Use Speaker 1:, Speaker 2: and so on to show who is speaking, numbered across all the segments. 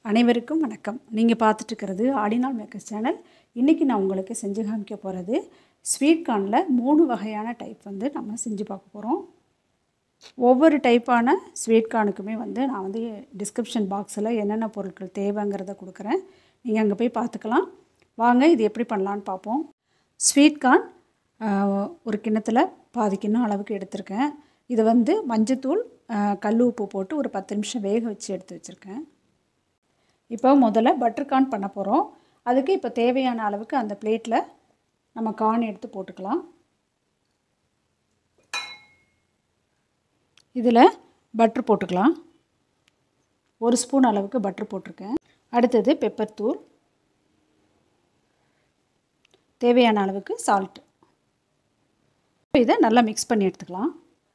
Speaker 1: அனைவருக்கும் வணக்கம் நீங்கள் பார்த்துட்டு இருக்கிறது ஆடினால் மேக்கர்ஸ் சேனல் இன்றைக்கி நான் உங்களுக்கு செஞ்சு காமிக்க போகிறது ஸ்வீட் கார்னில் மூணு வகையான டைப் வந்து நம்ம செஞ்சு பார்க்க போகிறோம் ஒவ்வொரு டைப்பான ஸ்வீட் கார்னுக்குமே வந்து நான் வந்து டிஸ்கிரிப்ஷன் பாக்ஸில் என்னென்ன பொருட்கள் தேவைங்கிறத கொடுக்குறேன் நீங்கள் அங்கே போய் பார்த்துக்கலாம் வாங்க இது எப்படி பண்ணலான்னு பார்ப்போம் ஸ்வீட் கார்ன் ஆஹ், ஒரு கிண்ணத்தில் பாதி கிண்ணம் அளவுக்கு எடுத்திருக்கேன் இதை வந்து மஞ்சத்தூள் ஆஹ், கல் உப்பு போட்டு ஒரு பத்து நிமிஷம் வேக வச்சு எடுத்து வச்சுருக்கேன் இப்போ முதல்ல பட்டர் கார்ன் பண்ண போகிறோம் அதுக்கு இப்போ தேவையான அளவுக்கு அந்த பிளேட்டில் நம்ம கார்ன் எடுத்து போட்டுக்கலாம் இதில் பட்ரு போட்டுக்கலாம் ஒரு ஸ்பூன் அளவுக்கு பட்ரு போட்டிருக்கேன் அடுத்தது பெப்பர் தூள் தேவையான அளவுக்கு சால்ட்டு இதை நல்லா மிக்ஸ் பண்ணி எடுத்துக்கலாம்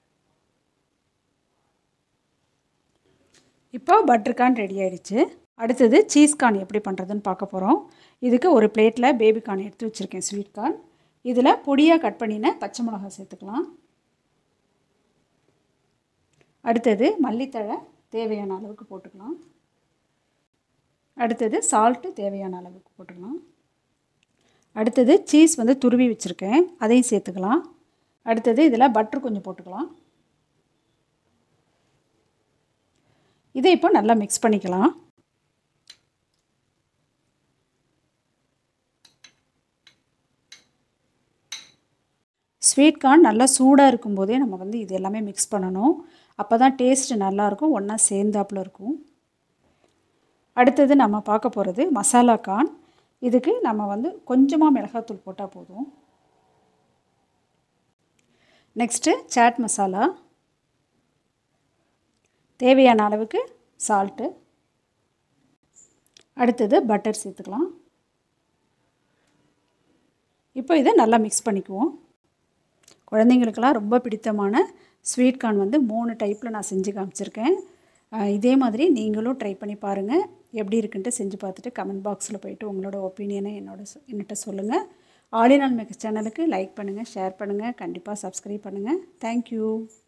Speaker 1: இப்போ பட்டர் கார்ன் ரெடி ஆயிடுச்சு அடுத்தது சீஸ் கார்ன் எப்படி பண்ணுறதுன்னு பார்க்க போகிறோம் இதுக்கு ஒரு பிளேட்டில் பேபி கார்ன் எடுத்து வச்சுருக்கேன் ஸ்வீட் கார்ன் இதில் பொடியாக கட் பண்ணின பச்சை மிளகாய் சேர்த்துக்கலாம் அடுத்தது மல்லித்தழை தேவையான அளவுக்கு போட்டுக்கலாம் அடுத்தது சால்ட்டு தேவையான அளவுக்கு போட்டுக்கலாம் அடுத்தது சீஸ் வந்து துருவி வச்சுருக்கேன் அதையும் சேர்த்துக்கலாம் அடுத்தது இதில் பட்ரு கொஞ்சம் போட்டுக்கலாம் இதை இப்போ நல்லா மிக்ஸ் பண்ணிக்கலாம் ஸ்வீட் கார்ன் நல்லா சூடாக இருக்கும்போதே நம்ம வந்து இது எல்லாமே மிக்ஸ் பண்ணணும் அப்போ தான் டேஸ்ட்டு நல்லாயிருக்கும் ஒன்றா சேர்ந்தாப்புல இருக்கும் அடுத்தது நம்ம பார்க்க போகிறது மசாலா கார்ன் இதுக்கு நம்ம வந்து கொஞ்சமாக மிளகாத்தூள் போட்டால் போதும் நெக்ஸ்ட்டு சாட் மசாலா தேவையான அளவுக்கு சால்ட்டு அடுத்தது பட்டர் சேர்த்துக்கலாம் இப்போ இதை நல்லா மிக்ஸ் பண்ணிக்குவோம் குழந்தைங்களுக்கெல்லாம் ரொம்ப பிடித்தமான ஸ்வீட் கார்ன் வந்து மூணு டைப்பில் நான் செஞ்சு காமிச்சிருக்கேன் அஹ் இதே மாதிரி நீங்களும் ட்ரை பண்ணி பாருங்கள் எப்படி இருக்குன்ட்டு செஞ்சு பார்த்துட்டு கமெண்ட் பாக்ஸில் போயிட்டு உங்களோட ஒப்பீனியனை என்னோட சொ- என்னட்ட சொல்லுங்கள் ஆலினால் மேக்கஸ் சேனலுக்கு லைக் பண்ணுங்கள் ஷேர் பண்ணுங்கள் கண்டிப்பாக சப்ஸ்கிரைப் பண்ணுங்கள் தேங்க்யூ